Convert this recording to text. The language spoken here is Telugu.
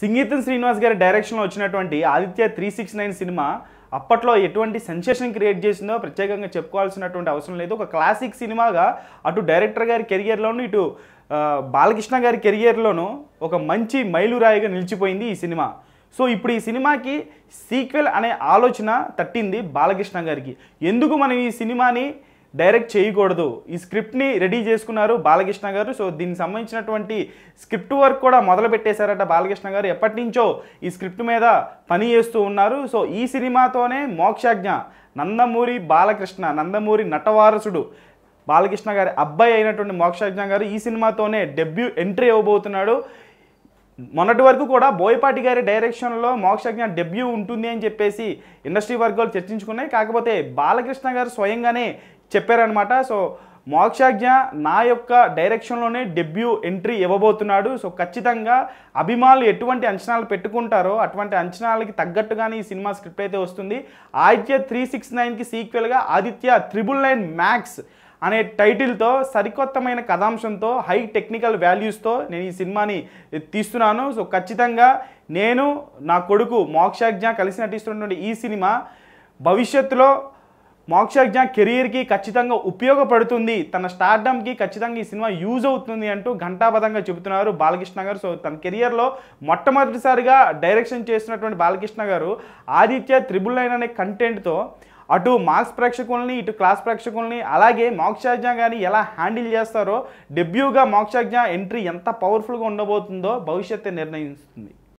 సింగీతం శ్రీనివాస్ గారి డైరెక్షన్లో వచ్చినటువంటి Aditya three six nine cinema అప్పట్లో ఎటువంటి సెన్సేషన్ క్రియేట్ చేసిందో ప్రత్యేకంగా చెప్పుకోవాల్సినటువంటి అవసరం లేదు ఒక క్లాసిక్ సినిమాగా అటు డైరెక్టర్ గారి కెరియర్లోను ఇటు ఆ, బాలకృష్ణ గారి కెరియర్లోను ఒక మంచి మైలురాయిగా నిలిచిపోయింది ఈ సినిమా సో ఇప్పుడు ఈ సినిమాకి సీక్వెల్ అనే ఆలోచన తట్టింది బాలకృష్ణ గారికి ఎందుకు మనం ఈ సినిమాని డైరెక్ట్ చేయకూడదు ఈ స్క్రిప్ట్ని రెడీ చేసుకున్నారు బాలకృష్ణ గారు సో దీనికి సంబంధించినటువంటి స్క్రిప్ట్ వర్క్ కూడా మొదలు పెట్టేశారట బాలకృష్ణ గారు ఎప్పటి నుంచో ఈ స్క్రిప్ట్ మీద పని చేస్తూ ఉన్నారు సో ఈ సినిమాతోనే మోక్షాజ్ఞ నందమూరి బాలకృష్ణ నందమూరి నటవారసుడు బాలకృష్ణ గారి అబ్బాయి అయినటువంటి మోక్షాజ్ఞ గారు ఈ సినిమాతోనే డెబ్యూ ఎంట్రీ ఇవ్వబోతున్నాడు మొన్నటి వరకు కూడా బోయపాటి గారి డైరెక్షన్లో మోక్షజ్ఞ డెబ్యూ ఉంటుంది అని చెప్పేసి ఇండస్ట్రీ వర్గాలు చర్చించుకున్నాయి కాకపోతే బాలకృష్ణ గారు స్వయంగానే చెప్పారనమాట సో మోక్షజ్ఞ నా యొక్క డైరెక్షన్లోనే డెబ్యూ ఎంట్రీ ఇవ్వబోతున్నాడు సో ఖచ్చితంగా అభిమానులు ఎటువంటి అంచనాలు పెట్టుకుంటారో అటువంటి అంచనాలకి తగ్గట్టుగానే ఈ సినిమా స్క్రిప్ట్ అయితే వస్తుంది ఆదిత్య త్రీ సిక్స్ నైన్కి సీక్వెల్గా ఆదిత్య త్రిబుల్ నైన్ మ్యాక్స్ అనే టైటిల్తో సరికొత్తమైన కథాంశంతో హై టెక్నికల్ వాల్యూస్తో నేను ఈ సినిమాని తీస్తున్నాను సో ఖచ్చితంగా నేను నా కొడుకు మోక్షాజ్ఞ కలిసి నటిస్తున్నటువంటి ఈ సినిమా భవిష్యత్తులో మోక్షాజ్ఞ కెరీర్కి ఖచ్చితంగా ఉపయోగపడుతుంది తన స్టార్డమ్కి ఖచ్చితంగా ఈ సినిమా యూజ్ అవుతుంది అంటూ ఘంటాపథంగా చెబుతున్నారు బాలకృష్ణ గారు సో తన కెరియర్లో మొట్టమొదటిసారిగా డైరెక్షన్ చేస్తున్నటువంటి బాలకృష్ణ గారు ఆదిత్య త్రిబుల్ నైన్ అనే కంటెంట్తో అటు మార్క్స్ ప్రేక్షకుల్ని ఇటు క్లాస్ ప్రేక్షకుల్ని అలాగే మోక్షాజ్ఞ కానీ ఎలా హ్యాండిల్ చేస్తారో డెబ్యూగా మోక్షాజ్ఞ ఎంట్రీ ఎంత పవర్ఫుల్గా ఉండబోతుందో భవిష్యత్తు నిర్ణయిస్తుంది